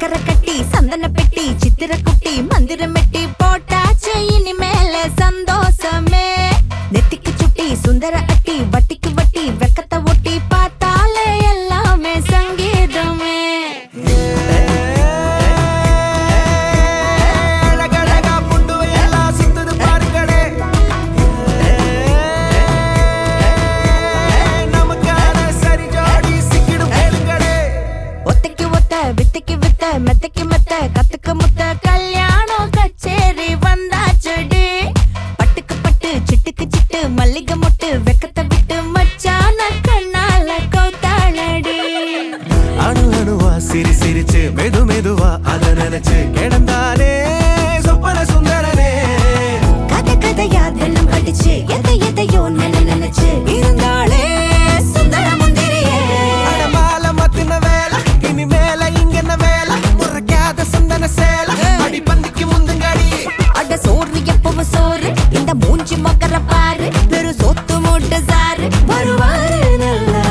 சக்கரை கட்டி சந்தன பெட்டி சித்திர குட்டி மந்திரம் மெட்டி போட்டாச்சு இனிமேல சந்தோஷமே நெத்திக்கு சுட்டி சுந்தர அட்டி வட்டிக்கு வட்டி வெக்கத்தை ஒட்டி பார்த்தாலே எல்லாமே சங்கீதமே அழகழகா புண்டு எல்லாம் சுத்துது பாருங்களே நமக்கான சரி ஜோடி சிக்கிடும் கேளுங்களே ஒத்தைக்கு ஒத்த வித்தைக்கு வித்த மெத்தைக்கு மெத்த கத்துக்க முத்த கல்யாணம் கச்சேரி வந்தாச்சுடி பட்டுக்கு பட்டு சிட்டுக்கு சிட்டு மல்லிகை மொட்டு வெக்கத்தை விட்டு மச்சான கண்ணால கௌத்தாளடி அணு அணுவா சிரி சிரிச்சு மெது மெதுவா அத நினைச்சு கிடந்தானே சொப்பன சுந்தரனே கதை கதையா தினம் படிச்சு எதை எதையோ நினை நினைச்சு இருந்தாளே சுந்தர முந்திரியே அடமால மத்தின வேலை இனி மேல இங்க என்ன வேலை முறைக்காத சந்தன சேலை அடி பந்திக்கு முந்துங்கடி அட சோறு எப்பவும் சோறு இந்த மூஞ்சி மக்கர பாரு பெரு சொத்து மூட்டை சாரு வருவாரு நல்லா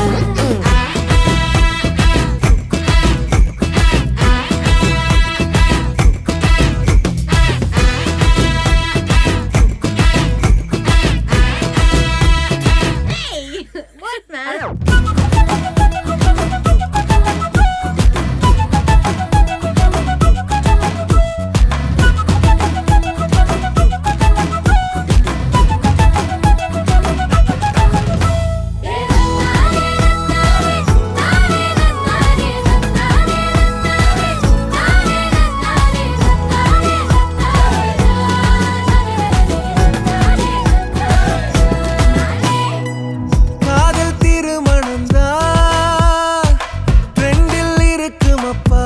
காதல் திருமணம் தான் ட்ரெண்டில் இருக்கும் அப்பா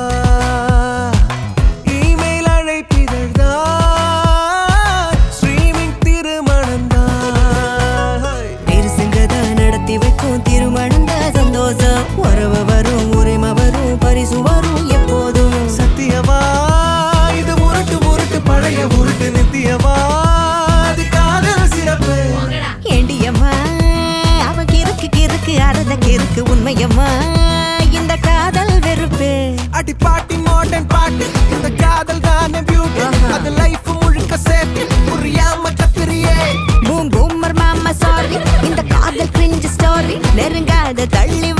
இமெயில் அழைப்பிதழ் தான் ஸ்ட்ரீமிங் திருமணம் தான் பெருசுங்கதான் நடத்தி வைக்கும் திருமணம் தான் சந்தோஷம் உறவு வரும் உரிமை வரும் பரிசு வரும் எப்போதும் சத்தியமா இது முரட்டு முரட்டு பழைய உருட்டு நித்தியமா அது காதல் சிறப்பு ஏண்டியம்மா அவ கிறுக்கு கிறுக்கு அறத கிறுக்கு உண்மையம்மா இந்த காதல் வெறுப்பு அடி பாட்டி மாடர்ன் பாட்டு இந்த காதல் தானே பியூட்டி அது லைஃப் முழுக்க சேர்த்து புரியாம கத்திரியே பூம் பூமர் மாமா சாரி இந்த காதல் கிரிஞ்சு ஸ்டோரி நெருங்காத தள்ளி